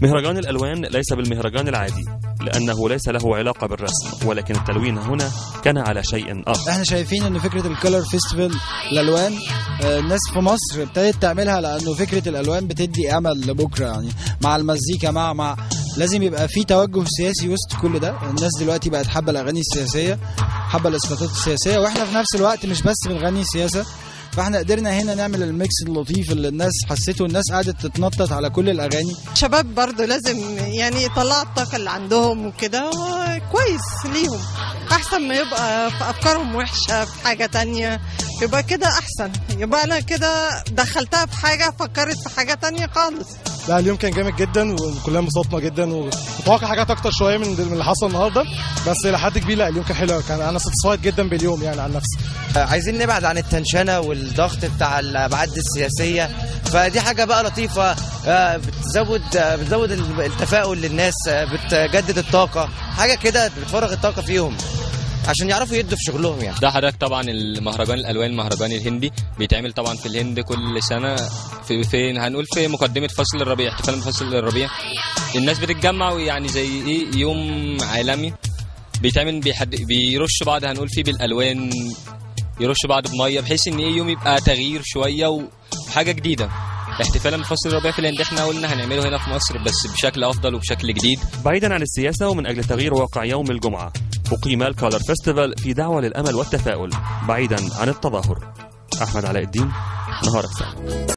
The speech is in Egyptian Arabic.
مهرجان الألوان ليس بالمهرجان العادي لأنه ليس له علاقة بالرسم ولكن التلوين هنا كان على شيء آخر احنا شايفين ان فكره الكولر فيستيفال الالوان آه، الناس في مصر ابتدت تعملها لانه فكره الالوان بتدي امل لبكره يعني مع المزيكا مع مع لازم يبقى في توجه سياسي وسط كل ده الناس دلوقتي بقت حابه الاغاني السياسيه حابه الاسقاطات السياسيه واحنا في نفس الوقت مش بس بنغني سياسه فاحنا قدرنا هنا نعمل الميكس اللطيف اللي الناس حسيته الناس قعدت تتنطط على كل الاغاني شباب برضو لازم يعني يطلعوا الطاقة اللي عندهم وكده كويس ليهم أحسن ما يبقى في أفكارهم وحشة في حاجة تانية يبقى كده أحسن يبقى أنا كده دخلتها في حاجة فكرت في حاجة تانية خالص لا اليوم كان جامد جدا وكلنا انبسطنا جدا ومتوقع حاجات اكتر شويه من من اللي حصل النهارده بس الى حد كبير لا اليوم كان حلو كان انا ساتسفايد جدا باليوم يعني عن نفسي عايزين نبعد عن التنشنه والضغط بتاع الابعاد السياسيه فدي حاجه بقى لطيفه آه، بتزود آه، بتزود التفاؤل للناس آه، بتجدد الطاقه حاجه كده بتفرغ الطاقه فيهم عشان يعرفوا يدوا في شغلهم يعني ده حضرتك طبعا المهرجان الالوان المهرجان الهندي بيتعمل طبعا في الهند كل سنه في فين هنقول في مقدمه فصل الربيع احتفال بفصل الربيع الناس بتتجمع ويعني زي ايه يوم عالمي بيتعمل بيحد بيرش بعض هنقول فيه بالالوان يرش بعض بميه بحيث ان ايه يوم يبقى تغيير شويه وحاجه جديده احتفالا بفصل الربيع في الهند احنا قلنا هنعمله هنا في مصر بس بشكل افضل وبشكل جديد بعيدا عن السياسة ومن أجل تغيير واقع يوم الجمعة أقيم الكولر فيستيفال في دعوة للأمل والتفاؤل بعيدا عن التظاهر أحمد علاء الدين نهارك سعيد